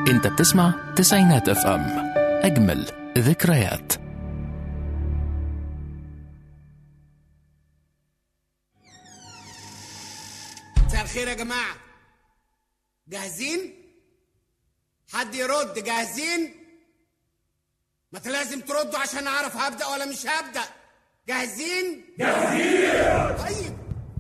انت بتسمع تسعينات اف ام اجمل ذكريات مساء الخير يا جماعة جاهزين؟ حد يرد جاهزين؟ ما انت لازم تردوا عشان اعرف هبدأ ولا مش هبدأ جاهزين؟ جاهزين طيب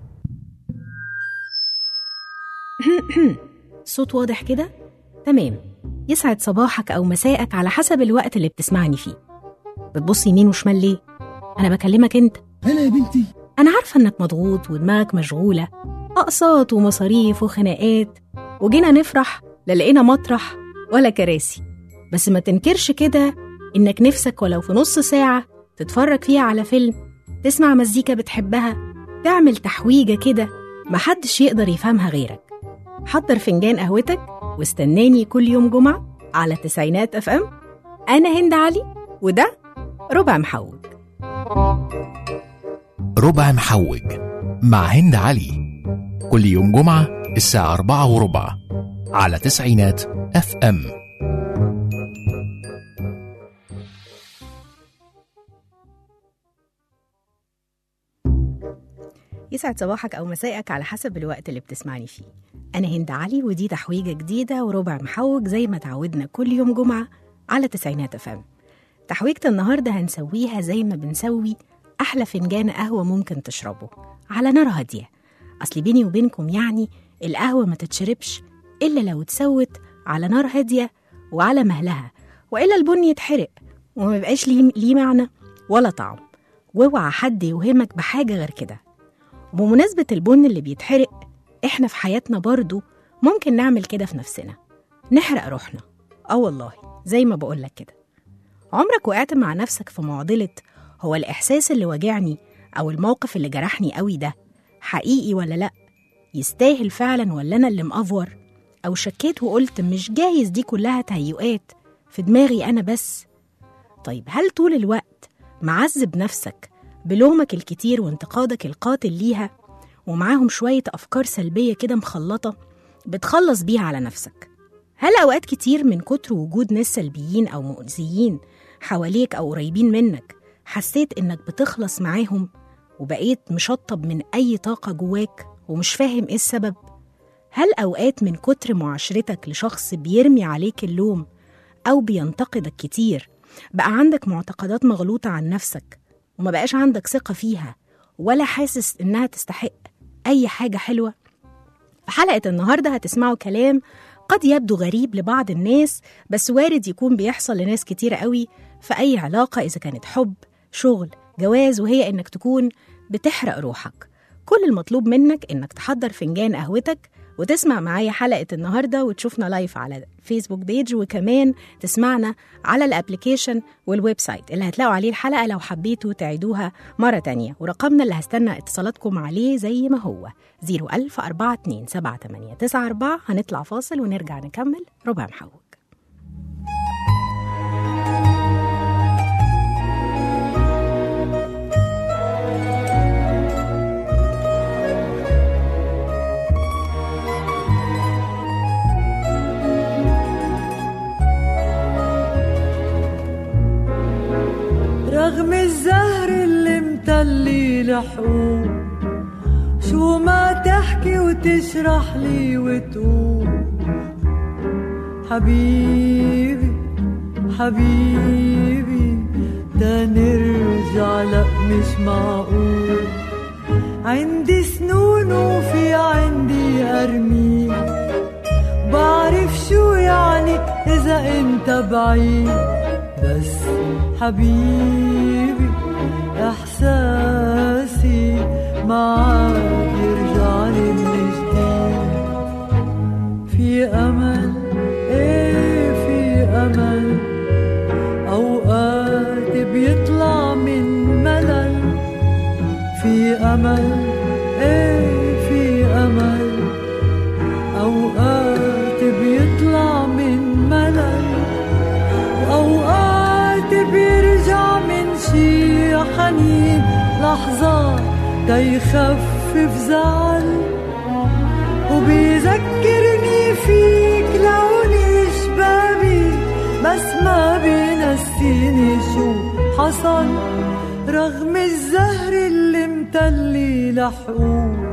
صوت واضح كده؟ تمام يسعد صباحك أو مساءك على حسب الوقت اللي بتسمعني فيه بتبص يمين وشمال ليه؟ أنا بكلمك أنت هلا يا بنتي أنا عارفة إنك مضغوط ودماغك مشغولة أقساط ومصاريف وخناقات وجينا نفرح لا لقينا مطرح ولا كراسي بس ما تنكرش كده إنك نفسك ولو في نص ساعة تتفرج فيها على فيلم تسمع مزيكا بتحبها تعمل تحويجة كده محدش يقدر يفهمها غيرك حضر فنجان قهوتك واستناني كل يوم جمعة على تسعينات اف ام أنا هند علي وده ربع محوج ربع محوج مع هند علي كل يوم جمعة الساعة أربعة وربع على تسعينات اف ام يسعد صباحك أو مساءك على حسب الوقت اللي بتسمعني فيه أنا هند علي ودي تحويجة جديدة وربع محوج زي ما تعودنا كل يوم جمعة على تسعينات أفهم تحويجة النهاردة هنسويها زي ما بنسوي أحلى فنجان قهوة ممكن تشربه على نار هادية أصل بيني وبينكم يعني القهوة ما تتشربش إلا لو اتسوت على نار هادية وعلى مهلها وإلا البن يتحرق وما يبقاش ليه ليه معنى ولا طعم واوعى حد يوهمك بحاجة غير كده وبمناسبة البن اللي بيتحرق إحنا في حياتنا برضو ممكن نعمل كده في نفسنا نحرق روحنا آه والله زي ما بقولك كده عمرك وقعت مع نفسك في معضلة هو الإحساس اللي واجعني أو الموقف اللي جرحني قوي ده حقيقي ولا لأ يستاهل فعلا ولا أنا اللي مأفور أو شكيت وقلت مش جايز دي كلها تهيؤات في دماغي أنا بس طيب هل طول الوقت معذب نفسك بلومك الكتير وانتقادك القاتل ليها ومعاهم شوية أفكار سلبية كده مخلطة بتخلص بيها على نفسك هل أوقات كتير من كتر وجود ناس سلبيين أو مؤذيين حواليك أو قريبين منك حسيت إنك بتخلص معاهم وبقيت مشطب من أي طاقة جواك ومش فاهم إيه السبب؟ هل أوقات من كتر معاشرتك لشخص بيرمي عليك اللوم أو بينتقدك كتير بقى عندك معتقدات مغلوطة عن نفسك وما بقاش عندك ثقة فيها ولا حاسس إنها تستحق أي حاجة حلوة؟ في حلقة النهاردة هتسمعوا كلام قد يبدو غريب لبعض الناس بس وارد يكون بيحصل لناس كتيرة قوي في أي علاقة إذا كانت حب شغل جواز وهي إنك تكون بتحرق روحك كل المطلوب منك إنك تحضر فنجان قهوتك وتسمع معايا حلقة النهاردة وتشوفنا لايف على فيسبوك بيج وكمان تسمعنا على الابليكيشن والويب سايت اللي هتلاقوا عليه الحلقة لو حبيتوا تعيدوها مرة تانية ورقمنا اللي هستنى اتصالاتكم عليه زي ما هو 01042 هنطلع فاصل ونرجع نكمل ربع محوج رغم الزهر اللي متلي لحقوق شو ما تحكي وتشرح لي وتقول حبيبي حبيبي دا نرجع لا مش معقول عندي سنون وفي عندي أرميل بعرف شو يعني إذا أنت بعيد بس حبيبي إحساسي معاك يرجعني من جديد في أمل إيه في أمل أوقات بيطلع من ملل في أمل إيه في أمل أوقات بيطلع من ملل وأوقات بيرجع من شي حنين لحظات دا يخفف زعل وبيذكرني فيك لو نشبه سألتني شو حصل رغم الزهر اللي متلي لحقوق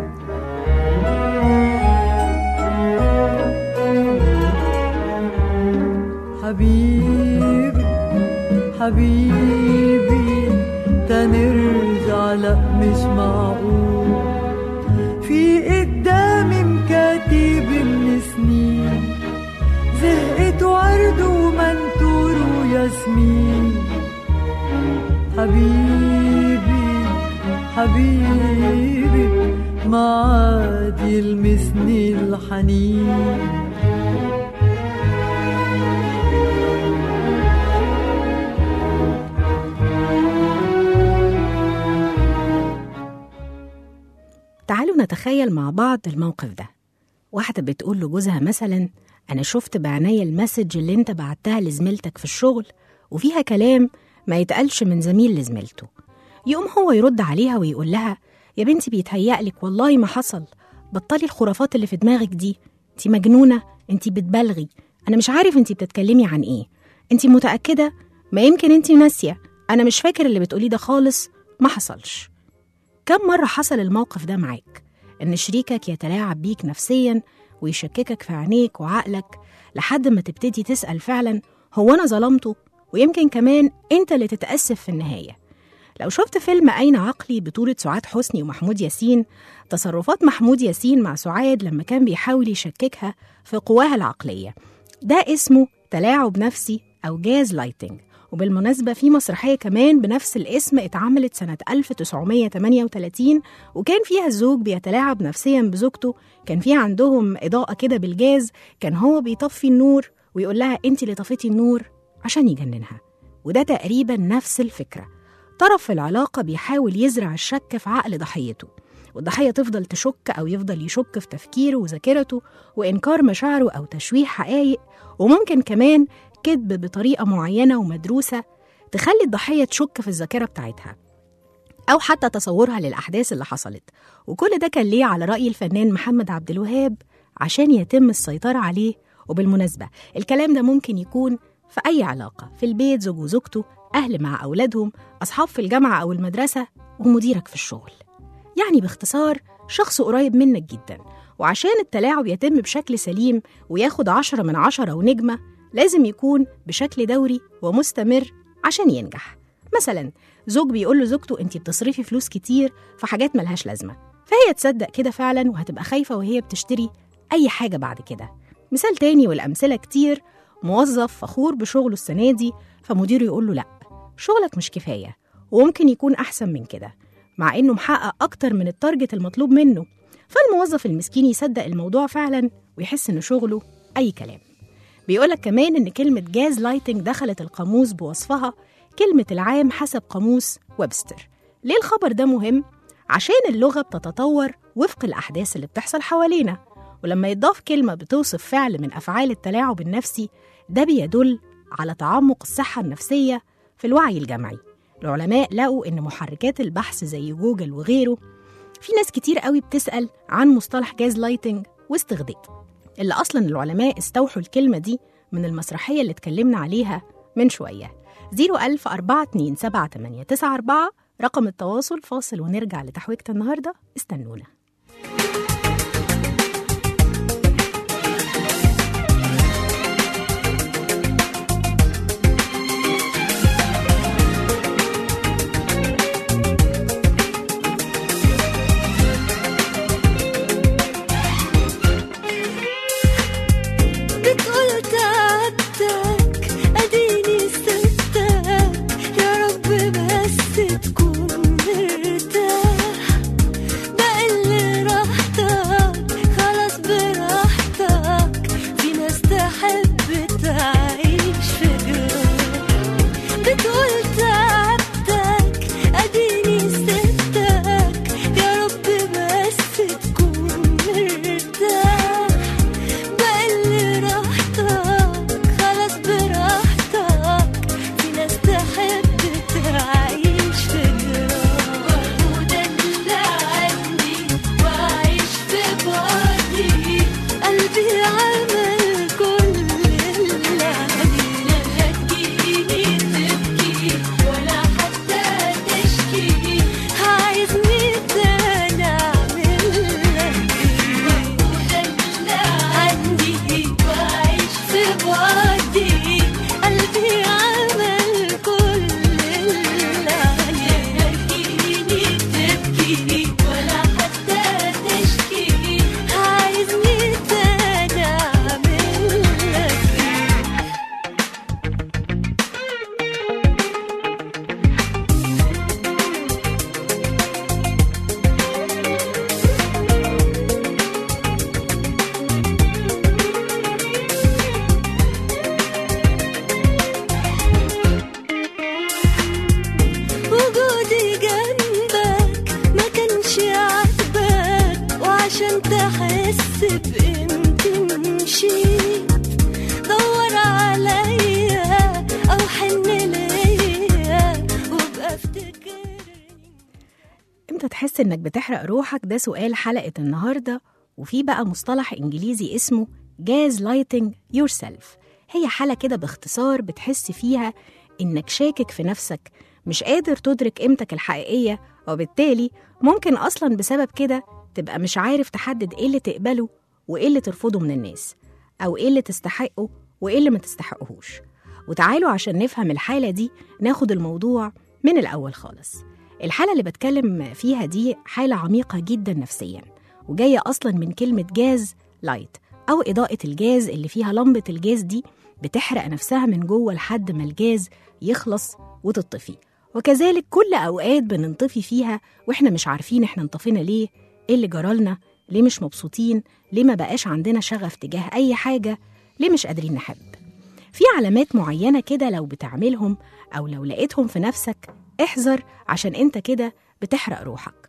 حبيبي حبيبي تنرجع لا مش معقول في قدامي مكاتب من سنين زهقت ورد ومنتور وياسمين حبيبي حبيبي ما عاد يلمسني الحنين تعالوا نتخيل مع بعض الموقف ده واحدة بتقول لجوزها مثلا أنا شفت بعينيا المسج اللي أنت بعتها لزميلتك في الشغل وفيها كلام ما يتقالش من زميل لزميلته يقوم هو يرد عليها ويقول لها يا بنتي بيتهيألك والله ما حصل بطلي الخرافات اللي في دماغك دي انت مجنونة انت بتبالغي أنا مش عارف انت بتتكلمي عن ايه انت متأكدة ما يمكن انت ناسية أنا مش فاكر اللي بتقوليه ده خالص ما حصلش كم مرة حصل الموقف ده معاك إن شريكك يتلاعب بيك نفسيا ويشككك في عينيك وعقلك لحد ما تبتدي تسأل فعلا هو أنا ظلمته ويمكن كمان أنت اللي تتأسف في النهاية لو شفت فيلم أين عقلي بطولة سعاد حسني ومحمود ياسين تصرفات محمود ياسين مع سعاد لما كان بيحاول يشككها في قواها العقلية ده اسمه تلاعب نفسي أو جاز لايتنج وبالمناسبة في مسرحية كمان بنفس الاسم اتعملت سنة 1938 وكان فيها الزوج بيتلاعب نفسيا بزوجته كان في عندهم إضاءة كده بالجاز كان هو بيطفي النور ويقول لها انت اللي طفيتي النور عشان يجننها وده تقريبا نفس الفكرة طرف في العلاقة بيحاول يزرع الشك في عقل ضحيته والضحية تفضل تشك أو يفضل يشك في تفكيره وذاكرته وإنكار مشاعره أو تشويه حقائق وممكن كمان كذب بطريقة معينة ومدروسة تخلي الضحية تشك في الذاكرة بتاعتها أو حتى تصورها للأحداث اللي حصلت وكل ده كان ليه على رأي الفنان محمد عبد الوهاب عشان يتم السيطرة عليه وبالمناسبة الكلام ده ممكن يكون في أي علاقة في البيت زوج وزوجته أهل مع أولادهم أصحاب في الجامعة أو المدرسة ومديرك في الشغل يعني باختصار شخص قريب منك جدا وعشان التلاعب يتم بشكل سليم وياخد عشرة من عشرة ونجمة لازم يكون بشكل دوري ومستمر عشان ينجح مثلا زوج بيقول لزوجته انت بتصرفي فلوس كتير في حاجات ملهاش لازمة فهي تصدق كده فعلا وهتبقى خايفة وهي بتشتري أي حاجة بعد كده مثال تاني والأمثلة كتير موظف فخور بشغله السنة دي فمديره يقول له لأ شغلك مش كفاية وممكن يكون أحسن من كده مع إنه محقق أكتر من التارجت المطلوب منه فالموظف المسكين يصدق الموضوع فعلا ويحس إن شغله أي كلام بيقولك كمان إن كلمة جاز لايتنج دخلت القاموس بوصفها كلمة العام حسب قاموس ويبستر ليه الخبر ده مهم؟ عشان اللغة بتتطور وفق الأحداث اللي بتحصل حوالينا ولما يضاف كلمة بتوصف فعل من أفعال التلاعب النفسي ده بيدل على تعمق الصحة النفسية في الوعي الجمعي العلماء لقوا إن محركات البحث زي جوجل وغيره في ناس كتير قوي بتسأل عن مصطلح جاز لايتنج واستخدامه اللي أصلا العلماء استوحوا الكلمة دي من المسرحية اللي اتكلمنا عليها من شوية 01000 427 رقم التواصل فاصل ونرجع لتحويجة النهاردة استنونا بتقول تعبتك اديني سبتك يا رب بس تكون مرتاح بقلب تحس بقيمتي مشيت دور عليا او حن ليا وابقى افتكرني امتى تحس انك بتحرق روحك ده سؤال حلقة النهاردة وفي بقى مصطلح انجليزي اسمه جاز لايتنج يور سيلف هي حالة كده باختصار بتحس فيها انك شاكك في نفسك مش قادر تدرك قيمتك الحقيقية وبالتالي ممكن اصلا بسبب كده تبقى مش عارف تحدد ايه اللي تقبله وايه اللي ترفضه من الناس او ايه اللي تستحقه وايه اللي ما تستحقهوش وتعالوا عشان نفهم الحالة دي ناخد الموضوع من الأول خالص الحالة اللي بتكلم فيها دي حالة عميقة جدا نفسيا وجاية أصلا من كلمة جاز لايت أو إضاءة الجاز اللي فيها لمبة الجاز دي بتحرق نفسها من جوه لحد ما الجاز يخلص وتطفي وكذلك كل أوقات بننطفي فيها وإحنا مش عارفين إحنا انطفينا ليه إيه اللي جرالنا ليه مش مبسوطين ليه ما بقاش عندنا شغف تجاه أي حاجة ليه مش قادرين نحب في علامات معينة كده لو بتعملهم أو لو لقيتهم في نفسك احذر عشان انت كده بتحرق روحك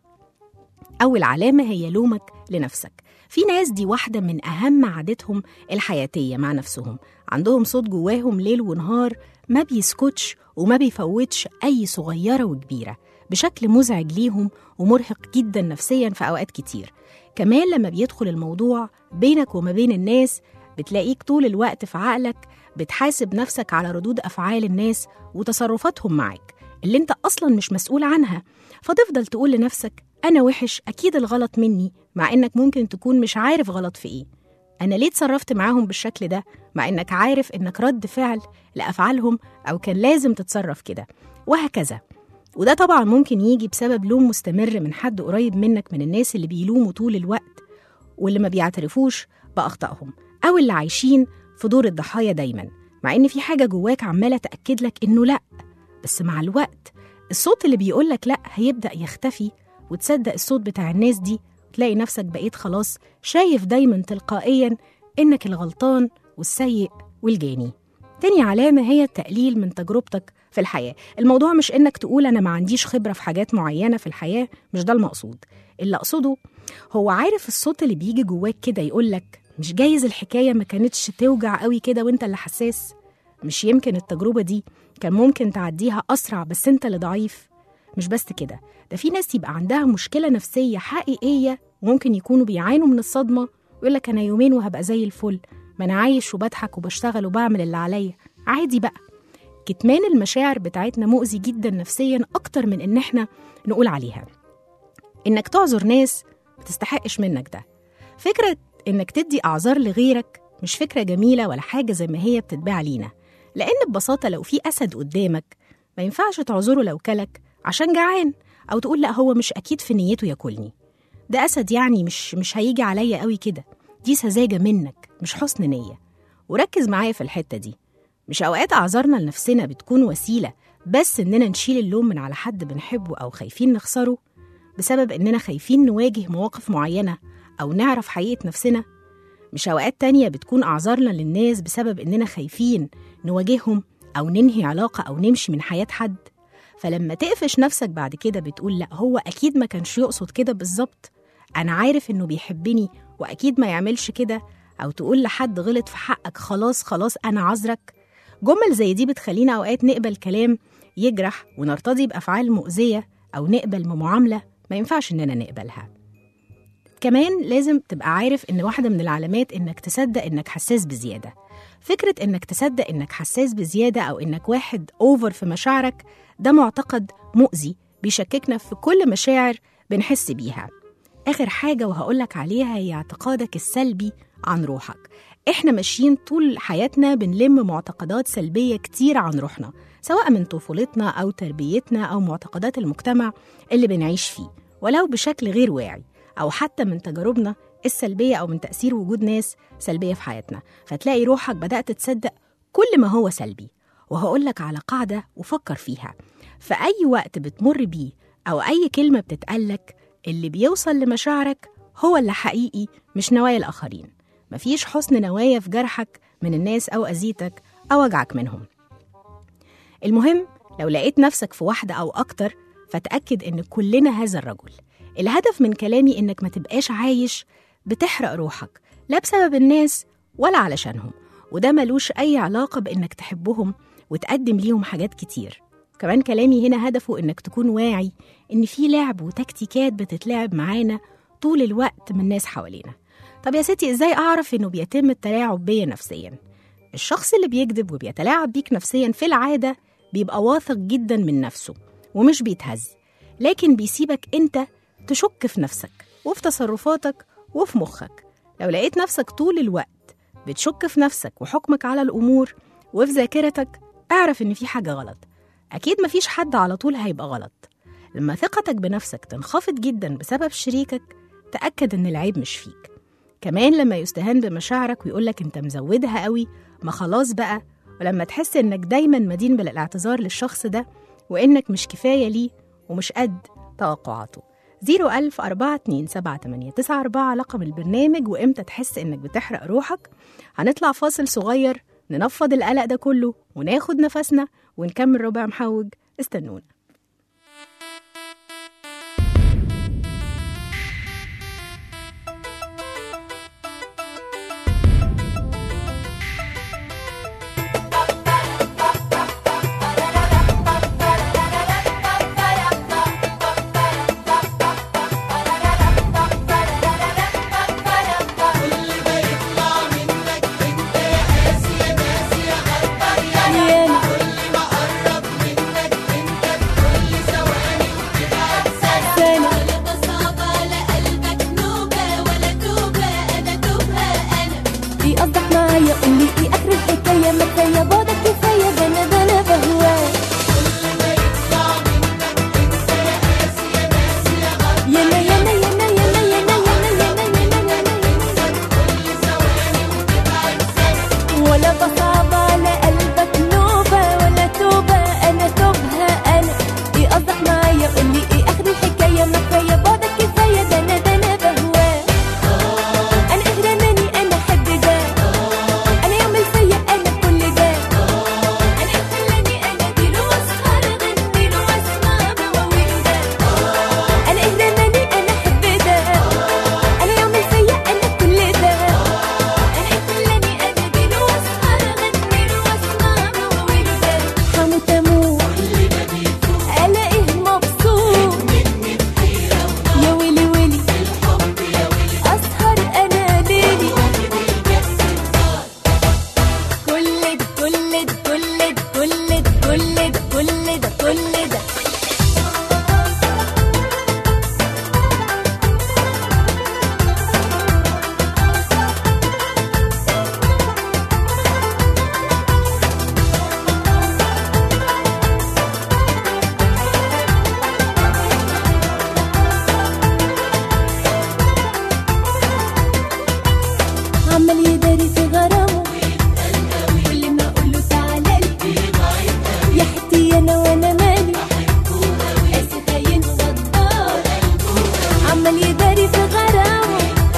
أول علامة هي لومك لنفسك في ناس دي واحدة من أهم عاداتهم الحياتية مع نفسهم عندهم صوت جواهم ليل ونهار ما بيسكتش وما بيفوتش أي صغيرة وكبيرة بشكل مزعج ليهم ومرهق جدا نفسيا في أوقات كتير كمان لما بيدخل الموضوع بينك وما بين الناس بتلاقيك طول الوقت في عقلك بتحاسب نفسك على ردود أفعال الناس وتصرفاتهم معاك اللي انت أصلا مش مسؤول عنها فتفضل تقول لنفسك أنا وحش أكيد الغلط مني مع إنك ممكن تكون مش عارف غلط في إيه أنا ليه اتصرفت معاهم بالشكل ده مع إنك عارف إنك رد فعل لأفعالهم أو كان لازم تتصرف كده وهكذا وده طبعا ممكن يجي بسبب لوم مستمر من حد قريب منك من الناس اللي بيلوموا طول الوقت واللي ما بيعترفوش بأخطائهم أو اللي عايشين في دور الضحايا دايما مع إن في حاجة جواك عمالة تأكد لك إنه لأ بس مع الوقت الصوت اللي بيقولك لأ هيبدأ يختفي وتصدق الصوت بتاع الناس دي وتلاقي نفسك بقيت خلاص شايف دايما تلقائيا إنك الغلطان والسيء والجاني تاني علامة هي التقليل من تجربتك في الحياة الموضوع مش إنك تقول أنا ما عنديش خبرة في حاجات معينة في الحياة مش ده المقصود اللي أقصده هو عارف الصوت اللي بيجي جواك كده يقولك مش جايز الحكاية ما كانتش توجع قوي كده وانت اللي حساس مش يمكن التجربة دي كان ممكن تعديها أسرع بس انت اللي ضعيف مش بس كده ده في ناس يبقى عندها مشكلة نفسية حقيقية وممكن يكونوا بيعانوا من الصدمة ويقول لك أنا يومين وهبقى زي الفل ما أنا عايش وبضحك وبشتغل وبعمل اللي عليا عادي بقى كتمان المشاعر بتاعتنا مؤذي جدا نفسيا أكتر من إن إحنا نقول عليها إنك تعذر ناس ما تستحقش منك ده فكرة إنك تدي أعذار لغيرك مش فكرة جميلة ولا حاجة زي ما هي بتتباع لينا لأن ببساطة لو في أسد قدامك ما ينفعش تعذره لو كلك عشان جعان أو تقول لا هو مش أكيد في نيته ياكلني ده أسد يعني مش مش هيجي عليا قوي كده دي سذاجة منك مش حسن نية وركز معايا في الحتة دي مش أوقات أعذارنا لنفسنا بتكون وسيلة بس إننا نشيل اللوم من على حد بنحبه أو خايفين نخسره بسبب إننا خايفين نواجه مواقف معينة أو نعرف حقيقة نفسنا مش أوقات تانية بتكون أعذارنا للناس بسبب إننا خايفين نواجههم أو ننهي علاقة أو نمشي من حياة حد فلما تقفش نفسك بعد كده بتقول لا هو أكيد ما كانش يقصد كده بالظبط أنا عارف إنه بيحبني وأكيد ما يعملش كده أو تقول لحد غلط في حقك خلاص خلاص أنا عذرك جمل زي دي بتخلينا أوقات نقبل كلام يجرح ونرتضي بأفعال مؤذية أو نقبل بمعاملة ما ينفعش إننا نقبلها كمان لازم تبقى عارف إن واحدة من العلامات إنك تصدق إنك حساس بزيادة فكرة إنك تصدق إنك حساس بزيادة أو إنك واحد أوفر في مشاعرك ده معتقد مؤذي بيشككنا في كل مشاعر بنحس بيها آخر حاجة وهقولك عليها هي اعتقادك السلبي عن روحك إحنا ماشيين طول حياتنا بنلم معتقدات سلبية كتير عن روحنا سواء من طفولتنا أو تربيتنا أو معتقدات المجتمع اللي بنعيش فيه ولو بشكل غير واعي أو حتى من تجاربنا السلبية أو من تأثير وجود ناس سلبية في حياتنا فتلاقي روحك بدأت تصدق كل ما هو سلبي وهقولك على قاعدة وفكر فيها في أي وقت بتمر بيه أو أي كلمة بتتقالك اللي بيوصل لمشاعرك هو اللي حقيقي مش نوايا الآخرين مفيش حسن نوايا في جرحك من الناس أو أذيتك أو وجعك منهم المهم لو لقيت نفسك في واحدة أو أكتر فتأكد إن كلنا هذا الرجل الهدف من كلامي إنك ما تبقاش عايش بتحرق روحك لا بسبب الناس ولا علشانهم وده ملوش أي علاقة بإنك تحبهم وتقدم ليهم حاجات كتير كمان كلامي هنا هدفه إنك تكون واعي إن في لعب وتكتيكات بتتلعب معانا طول الوقت من ناس حوالينا طب يا ستي إزاي أعرف إنه بيتم التلاعب بيا نفسيا الشخص اللي بيكذب وبيتلاعب بيك نفسيا في العادة بيبقى واثق جدا من نفسه ومش بيتهز لكن بيسيبك انت تشك في نفسك وفي تصرفاتك وفي مخك لو لقيت نفسك طول الوقت بتشك في نفسك وحكمك على الأمور وفي ذاكرتك اعرف إن في حاجة غلط أكيد مفيش حد على طول هيبقى غلط لما ثقتك بنفسك تنخفض جدا بسبب شريكك تأكد إن العيب مش فيك كمان لما يستهان بمشاعرك ويقولك انت مزودها قوي ما خلاص بقى ولما تحس انك دايما مدين بالاعتذار للشخص ده وانك مش كفاية ليه ومش قد توقعاته 01000 427 رقم البرنامج وامتى تحس انك بتحرق روحك هنطلع فاصل صغير ننفض القلق ده كله وناخد نفسنا ونكمل ربع محوج استنونا يانا سنة ولا بصعب على قلبك نوبة ولا توبة أنا توبها أنا ايه قصدك معايا قولي ايه اخر الحكاية ما كفاية بعدك كفاية ده انا ده انا بهواك يانا يانا يانا يانا يانا يانا يانا يانا ولا بصعب على قلبك نوبة ولا توبة أنا توبها أنا إيه قصدك معايا قولي إيه آخر الحكاية ما كفاية بعدك كفاية ده أنا ده أنا بهواك أنا إهرماني أنا أحب ده أنا يعمل فيا أنا كل ده أنا خلاني أنا ديله وأسهر أغنيله وأسمع مواويل ده أنا إهرماني أنا أحب ده أنا يعمل فيا أنا كل ده أنا خلاني أنا ديله وأسهر أغنيله وأسمع مواويل ده هموت أموت ألاقيه مبسوط يا ويلي ويلي أسهر أنا ليلي كل ده كل ده كل ده كل ده كل ده كل ده كل ده عمال يداري في غرامه كل ما اقول له تعالى لي يا حتي انا وانا مالي قاسي خاين غدار عمال يداري في غرامه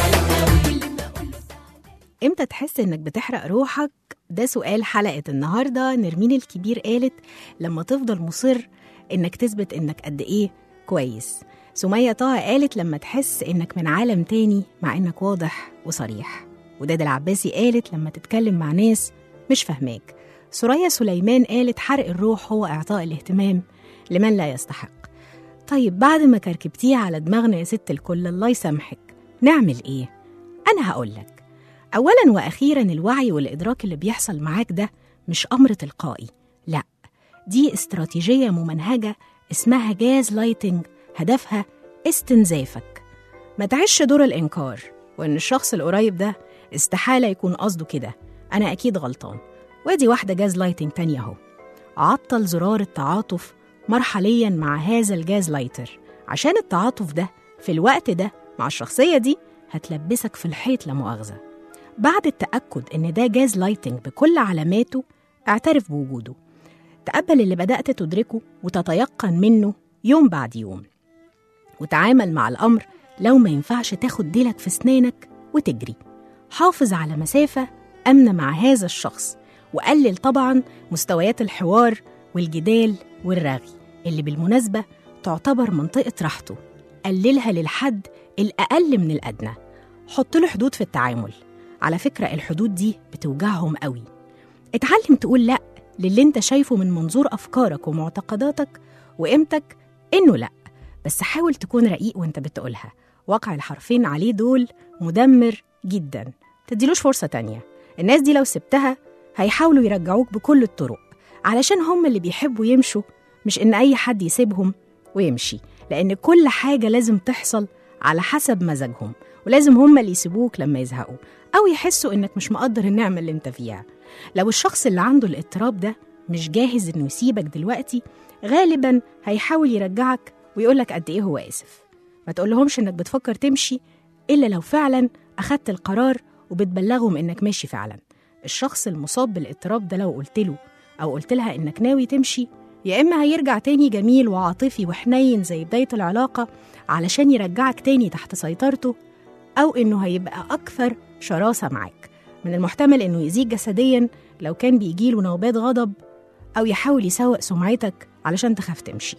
كل ما اقول له امتى تحس انك بتحرق روحك ده سؤال حلقة النهاردة نرمين الكبير قالت لما تفضل مصر انك تثبت انك قد ايه كويس سمية طه قالت لما تحس انك من عالم تاني مع انك واضح وصريح وداد العباسي قالت لما تتكلم مع ناس مش فاهماك سوريا سليمان قالت حرق الروح هو اعطاء الاهتمام لمن لا يستحق طيب بعد ما كركبتيه على دماغنا يا ست الكل الله يسامحك نعمل ايه انا هقولك أولا وأخيرا الوعي والإدراك اللي بيحصل معاك ده مش أمر تلقائي لا دي استراتيجية ممنهجة اسمها جاز لايتنج هدفها استنزافك ما تعيش دور الإنكار وإن الشخص القريب ده استحالة يكون قصده كده أنا أكيد غلطان وادي واحدة جاز لايتنج تانية أهو عطل زرار التعاطف مرحليا مع هذا الجاز لايتر عشان التعاطف ده في الوقت ده مع الشخصية دي هتلبسك في الحيط لا مؤاخذة بعد التأكد إن ده جاز لايتنج بكل علاماته اعترف بوجوده تقبل اللي بدأت تدركه وتتيقن منه يوم بعد يوم وتعامل مع الأمر لو ما ينفعش تاخد ديلك في سنانك وتجري حافظ على مسافة أمنة مع هذا الشخص وقلل طبعا مستويات الحوار والجدال والرغي اللي بالمناسبة تعتبر منطقة راحته قللها للحد الأقل من الأدنى حط له حدود في التعامل على فكرة الحدود دي بتوجعهم قوي اتعلم تقول لأ للي انت شايفه من منظور أفكارك ومعتقداتك وقيمتك إنه لأ بس حاول تكون رقيق وانت بتقولها واقع الحرفين عليه دول مدمر جدا تديلوش فرصة تانية الناس دي لو سبتها هيحاولوا يرجعوك بكل الطرق علشان هم اللي بيحبوا يمشوا مش إن أي حد يسيبهم ويمشي لأن كل حاجة لازم تحصل على حسب مزاجهم ولازم هم اللي يسيبوك لما يزهقوا أو يحسوا إنك مش مقدر النعمة اللي انت فيها لو الشخص اللي عنده الاضطراب ده مش جاهز إنه يسيبك دلوقتي غالبا هيحاول يرجعك ويقولك قد إيه هو آسف ما تقولهمش إنك بتفكر تمشي إلا لو فعلا أخدت القرار وبتبلغهم إنك ماشي فعلا الشخص المصاب بالاضطراب ده لو قلت له أو قلت لها إنك ناوي تمشي يا إما هيرجع تاني جميل وعاطفي وحنين زي بداية العلاقة علشان يرجعك تاني تحت سيطرته أو إنه هيبقى أكثر شراسة معاك من المحتمل إنه يأذيك جسديا لو كان بيجيله نوبات غضب أو يحاول يسوق سمعتك علشان تخاف تمشي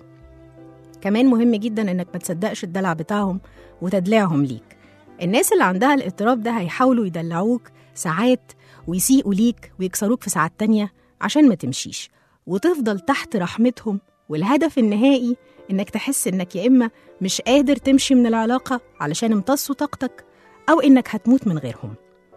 كمان مهم جدا إنك ما تصدقش الدلع بتاعهم وتدلعهم ليك الناس اللي عندها الاضطراب ده هيحاولوا يدلعوك ساعات ويسيئوا ليك ويكسروك في ساعات تانية عشان ما تمشيش وتفضل تحت رحمتهم والهدف النهائي إنك تحس إنك يا إما مش قادر تمشي من العلاقة علشان امتصوا طاقتك أو إنك هتموت من غيرهم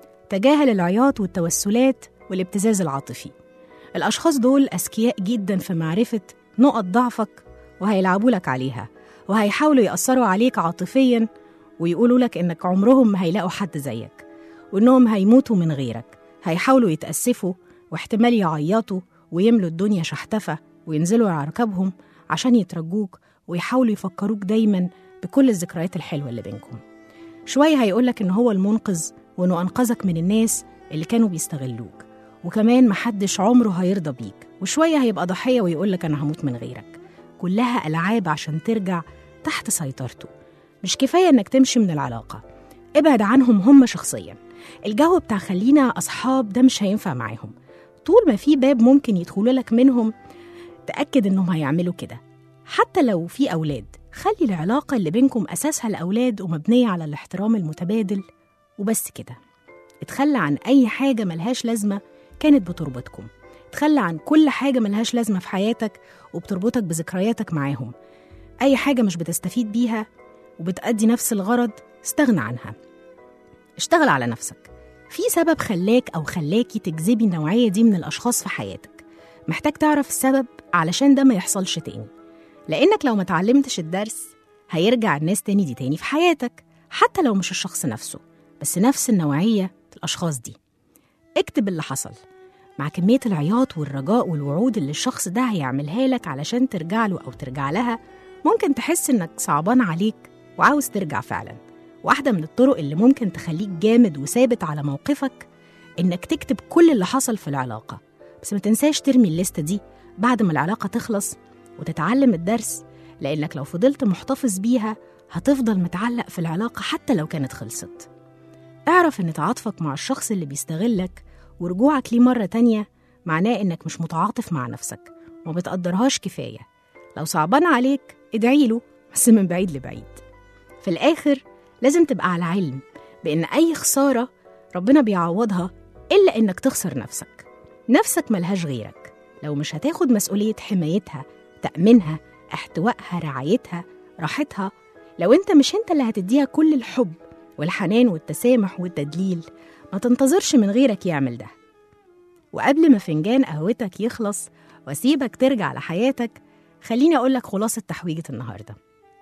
تجاهل العياط والتوسلات والابتزاز العاطفي الأشخاص دول أذكياء جدا في معرفة نقط ضعفك وهيلعبوا لك عليها وهيحاولوا يأثروا عليك عاطفيا ويقولوا لك إنك عمرهم ما هيلاقوا حد زيك وإنهم هيموتوا من غيرك هيحاولوا يتأسفوا واحتمال يعيطوا ويملوا الدنيا شحتفة وينزلوا على ركابهم عشان يترجوك ويحاولوا يفكروك دايما بكل الذكريات الحلوة اللي بينكم شوية هيقولك إن هو المنقذ وإنه أنقذك من الناس اللي كانوا بيستغلوك وكمان محدش عمره هيرضى بيك وشوية هيبقى ضحية ويقولك أنا هموت من غيرك كلها ألعاب عشان ترجع تحت سيطرته مش كفاية إنك تمشي من العلاقة ابعد عنهم هم شخصيا الجو بتاع خلينا أصحاب ده مش هينفع معاهم طول ما في باب ممكن يدخلوا لك منهم تأكد إنهم هيعملوا كده حتى لو في أولاد خلي العلاقة اللي بينكم أساسها الأولاد ومبنية على الاحترام المتبادل وبس كده اتخلى عن أي حاجة ملهاش لازمة كانت بتربطكم اتخلى عن كل حاجة ملهاش لازمة في حياتك وبتربطك بذكرياتك معاهم أي حاجة مش بتستفيد بيها وبتأدي نفس الغرض استغنى عنها اشتغل على نفسك في سبب خلاك أو خلاكي تجذبي النوعية دي من الأشخاص في حياتك محتاج تعرف السبب علشان ده ما يحصلش تاني لأنك لو ما تعلمتش الدرس هيرجع الناس تاني دي تاني في حياتك حتى لو مش الشخص نفسه بس نفس النوعية الأشخاص دي اكتب اللي حصل مع كمية العياط والرجاء والوعود اللي الشخص ده هيعملها لك علشان ترجع له أو ترجع لها ممكن تحس إنك صعبان عليك وعاوز ترجع فعلا واحدة من الطرق اللي ممكن تخليك جامد وثابت على موقفك إنك تكتب كل اللي حصل في العلاقة بس ما تنساش ترمي الليستة دي بعد ما العلاقة تخلص وتتعلم الدرس لأنك لو فضلت محتفظ بيها هتفضل متعلق في العلاقة حتى لو كانت خلصت اعرف إن تعاطفك مع الشخص اللي بيستغلك ورجوعك ليه مرة تانية معناه إنك مش متعاطف مع نفسك وما بتقدرهاش كفاية لو صعبان عليك ادعي له بس من بعيد لبعيد في الآخر لازم تبقى على علم بإن أي خسارة ربنا بيعوضها إلا إنك تخسر نفسك نفسك ملهاش غيرك لو مش هتاخد مسؤولية حمايتها تأمينها احتوائها رعايتها راحتها لو انت مش انت اللي هتديها كل الحب والحنان والتسامح والتدليل ما تنتظرش من غيرك يعمل ده وقبل ما فنجان قهوتك يخلص واسيبك ترجع لحياتك خليني اقولك خلاصة تحويجة النهاردة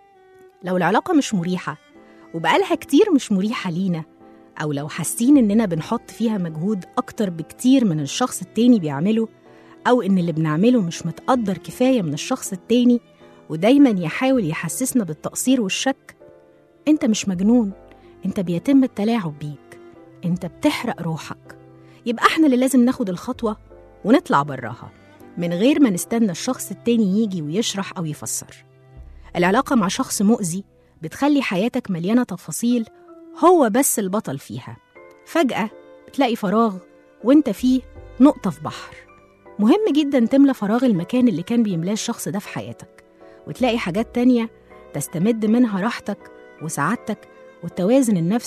لو العلاقة مش مريحة وبقالها كتير مش مريحة لينا أو لو حاسين إننا بنحط فيها مجهود أكتر بكتير من الشخص التاني بيعمله أو إن اللي بنعمله مش متقدر كفاية من الشخص التاني ودايما يحاول يحسسنا بالتقصير والشك أنت مش مجنون أنت بيتم التلاعب بيك أنت بتحرق روحك يبقى إحنا اللي لازم ناخد الخطوة ونطلع براها من غير ما نستنى الشخص التاني يجي ويشرح أو يفسر العلاقة مع شخص مؤذي بتخلي حياتك مليانة تفاصيل هو بس البطل فيها فجأة بتلاقي فراغ وانت فيه نقطة في بحر مهم جدا تملى فراغ المكان اللي كان بيملاه الشخص ده في حياتك وتلاقي حاجات تانية تستمد منها راحتك وسعادتك والتوازن النفسي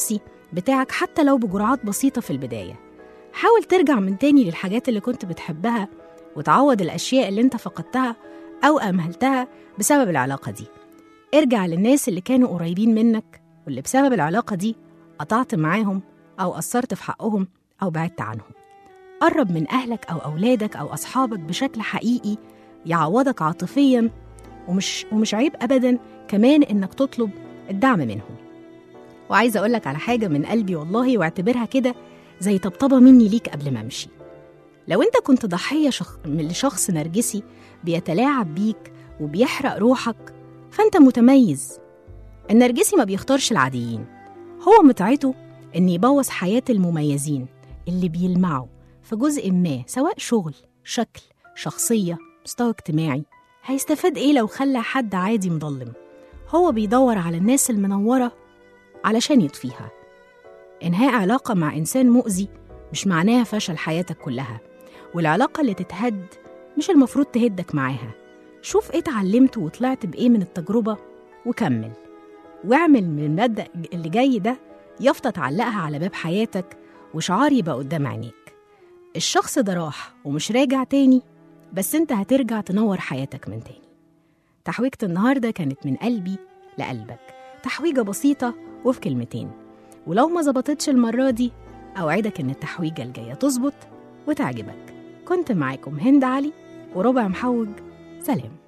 بتاعك حتى لو بجرعات بسيطة في البداية حاول ترجع من تاني للحاجات اللي كنت بتحبها وتعوض الأشياء اللي انت فقدتها أو أمهلتها بسبب العلاقة دي ارجع للناس اللي كانوا قريبين منك واللي بسبب العلاقة دي قطعت معاهم أو قصرت في حقهم أو بعدت عنهم قرب من أهلك أو أولادك أو أصحابك بشكل حقيقي يعوضك عاطفيا ومش ومش عيب أبدا كمان إنك تطلب الدعم منهم وعايزة أقولك على حاجة من قلبي والله واعتبرها كده زي طبطبة مني ليك قبل ما أمشي لو أنت كنت ضحية شخ... من لشخص نرجسي بيتلاعب بيك وبيحرق روحك فأنت متميز النرجسي ما بيختارش العاديين هو متعته إن يبوظ حياة المميزين اللي بيلمعوا في جزء ما سواء شغل شكل شخصية مستوى اجتماعي هيستفاد إيه لو خلى حد عادي مظلم هو بيدور على الناس المنورة علشان يطفيها إنهاء علاقة مع إنسان مؤذي مش معناها فشل حياتك كلها والعلاقة اللي تتهد مش المفروض تهدك معاها شوف إيه اتعلمت وطلعت بإيه من التجربة وكمل واعمل من المبدأ اللي جاي ده يافطة تعلقها على باب حياتك وشعار يبقى قدام عينيك الشخص ده راح ومش راجع تاني بس انت هترجع تنور حياتك من تاني تحويجة النهاردة كانت من قلبي لقلبك تحويجة بسيطة وفي كلمتين ولو ما ظبطتش المرة دي أوعدك إن التحويجة الجاية تظبط وتعجبك كنت معاكم هند علي وربع محوج سلام